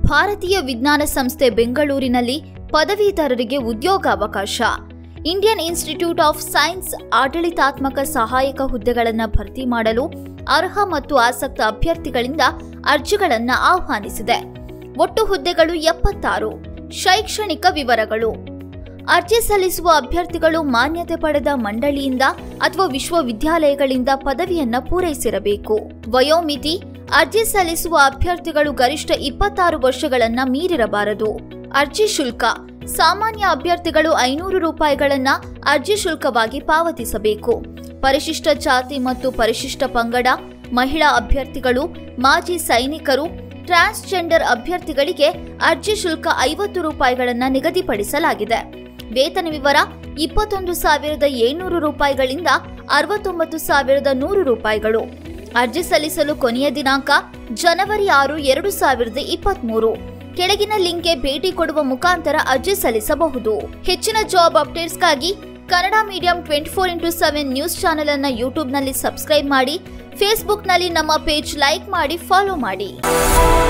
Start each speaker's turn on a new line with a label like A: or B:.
A: ಭಾರತೀಯ ವಿಜ್ಞಾನ ಸಂಸ್ಥೆ ಬೆಂಗಳೂರಿನಲ್ಲಿ ಪದವೀಧರರಿಗೆ ಉದ್ಯೋಗಾವಕಾಶ ಇಂಡಿಯನ್ ಇನ್ಸ್ಟಿಟ್ಯೂಟ್ ಆಫ್ ಸೈನ್ಸ್ ಆಡಳಿತಾತ್ಮಕ ಸಹಾಯಕ ಹುದ್ದೆಗಳನ್ನು ಭರ್ತಿ ಮಾಡಲು ಅರ್ಹ ಮತ್ತು ಆಸಕ್ತ ಅಭ್ಯರ್ಥಿಗಳಿಂದ ಅರ್ಜಿಗಳನ್ನು ಆಹ್ವಾನಿಸಿದೆ ಒಟ್ಟು ಹುದ್ದೆಗಳು ಎಪ್ಪತ್ತಾರು ಶೈಕ್ಷಣಿಕ ವಿವರಗಳು ಅರ್ಜಿ ಸಲ್ಲಿಸುವ ಅಭ್ಯರ್ಥಿಗಳು ಮಾನ್ಯತೆ ಪಡೆದ ಮಂಡಳಿಯಿಂದ ಅಥವಾ ವಿಶ್ವವಿದ್ಯಾಲಯಗಳಿಂದ ಪದವಿಯನ್ನ ಪೂರೈಸಿರಬೇಕು ವಯೋಮಿತಿ ಅರ್ಜಿ ಸಲ್ಲಿಸುವ ಅಭ್ಯರ್ಥಿಗಳು ಗರಿಷ್ಠ ಇಪ್ಪತ್ತಾರು ವರ್ಷಗಳನ್ನ ಮೀರಿರಬಾರದು ಅರ್ಜಿ ಶುಲ್ಕ ಸಾಮಾನ್ಯ ಅಭ್ಯರ್ಥಿಗಳು ಐನೂರು ರೂಪಾಯಿಗಳನ್ನ ಅರ್ಜಿ ಶುಲ್ಕವಾಗಿ ಪಾವತಿಸಬೇಕು ಪರಿಶಿಷ್ಟ ಜಾತಿ ಮತ್ತು ಪರಿಶಿಷ್ಟ ಪಂಗಡ ಮಹಿಳಾ ಅಭ್ಯರ್ಥಿಗಳು ಮಾಜಿ ಸೈನಿಕರು ಟ್ರಾನ್ಸ್ಜೆಂಡರ್ ಅಭ್ಯರ್ಥಿಗಳಿಗೆ ಅರ್ಜಿ ಶುಲ್ಕ ಐವತ್ತು ರೂಪಾಯಿಗಳನ್ನು ನಿಗದಿಪಡಿಸಲಾಗಿದೆ ವೇತನ ವಿವರ ಇಪ್ಪತ್ತೊಂದು ಸಾವಿರದ ಏಳ್ನೂರು ರೂಪಾಯಿಗಳಿಂದ ಅರವತ್ತೊಂಬತ್ತು ಸಾವಿರದ ನೂರು ರೂಪಾಯಿಗಳು ಅರ್ಜಿ ಸಲ್ಲಿಸಲು ಕೊನೆಯ ದಿನಾಂಕ ಜನವರಿ ಆರು ಎರಡು ಸಾವಿರದ ಇಪ್ಪತ್ಮೂರು ಕೆಳಗಿನ ಲಿಂಕ್ಗೆ ಭೇಟಿ ಕೊಡುವ ಮುಖಾಂತರ ಅರ್ಜಿ ಸಲ್ಲಿಸಬಹುದು ಹೆಚ್ಚಿನ ಜಾಬ್ ಅಪ್ಡೇಟ್ಸ್ಗಾಗಿ Kannada medium twenty four into seven news channel ಅನ್ನು ಯೂಟ್ಯೂಬ್ನಲ್ಲಿ ಸಬ್ಸ್ಕ್ರೈಬ್ ಮಾಡಿ ಫೇಸ್ಬುಕ್ನಲ್ಲಿ ನಮ್ಮ ಪೇಜ್ ಲೈಕ್ ಮಾಡಿ ಫಾಲೋ ಮಾಡಿ